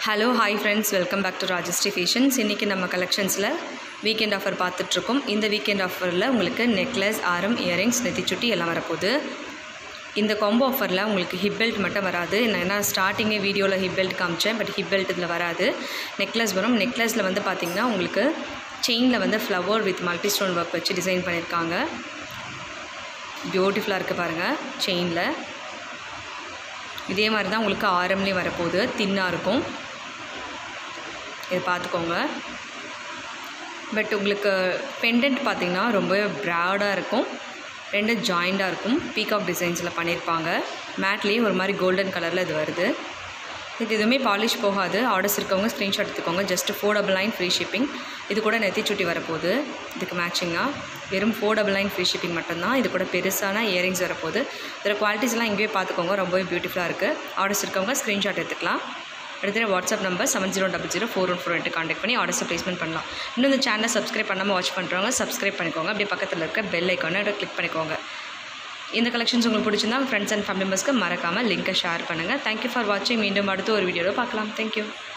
hello hi friends welcome back to Rajashree fashions இன்றைக்கி நம்ம கலெக்ஷன்ஸில் weekend offer பார்த்துட்ருக்கோம் இந்த வீக்கெண்ட் ஆஃபரில் உங்களுக்கு நெக்லஸ் ஆரம் இயரிங்ஸ் நெத்திச்சுட்டி எல்லாம் வரப்போகுது இந்த காம்போ ஆஃபரில் உங்களுக்கு ஹிப் பெல்ட் மட்டும் வராது நான் ஏன்னா ஸ்டார்டிங்கே வீடியோவில் ஹிப் பெல்ட் காமிச்சேன் பட் ஹிப் பெல்ட் இதில் வராது நெக்லஸ் வரும் நெக்லஸில் வந்து பார்த்திங்கன்னா உங்களுக்கு செயினில் வந்து flower with multi stone work வச்சு டிசைன் பண்ணியிருக்காங்க பியூட்டிஃபுல்லாக இருக்குது பாருங்கள் செயினில் இதே மாதிரி தான் உங்களுக்கு ஆரம்லேயும் வரப்போகுது தின்னாக இருக்கும் இதை பார்த்துக்கோங்க பட் உங்களுக்கு பெண்டன்ட் பார்த்திங்கன்னா ரொம்ப ப்ராடாக இருக்கும் ரெண்டு ஜாயிண்டாக இருக்கும் பீகாக் டிசைன்ஸில் பண்ணியிருப்பாங்க மேட்லேயே ஒரு மாதிரி கோல்டன் கலரில் இது வருது இது எதுவுமே பாலிஷ் போகாது ஆர்டர்ஸ் இருக்கவங்க ஸ்க்ரீன்ஷாட் எடுத்துக்கோங்க just four double nine free shipping இது கூட நெத்தி சுட்டி வரப்போகுது இதுக்கு மேட்சிங்காக வெறும் four double nine free shipping மட்டும்தான் இது கூட பெருசான இயரிங்ஸ் வரப்போகுது இதில் குவாலிட்டிஸ்லாம் இங்கேயே பார்த்துக்கோங்க ரொம்பவே பியூட்டிஃபுல்லாக இருக்குது ஆர்டர்ஸ் இருக்கவங்க ஸ்க்ரீன்ஷாட் எடுத்துக்கலாம் அடுத்து WhatsApp number seven zero double zero four one four எட்டு கான்டாக்ட் பண்ணி ஆர்டர்ஸை ப்ளேஸ்மெண்ட் பண்ணலாம் இன்னும் இந்த சேனலை சப்ஸ்கிரைப் பண்ணாமல் வாட்ச் பண்ணுறவங்க சப்ஸ்கிரைப் பண்ணிக்கோங்க அப்படியே பக்கத்தில் இருக்க பெல் ஐக்கானை கிளிக் பண்ணிக்கோங்க இந்த கலெக்ஷன்ஸ் உங்களுக்கு பிடிச்சிருந்தா ஃப்ரெண்ட்ஸ் அண்ட் ஃபேமிலி மெம்பர்ஸ்க்கு மறக்காமல் லிங்க்கை ஷேர் பண்ணுங்கள் தேங்க்யூ ஃபார் வாட்சிங் மீண்டும் அடுத்த ஒரு வீடியோவில் பார்க்கலாம் தேங்க்யூ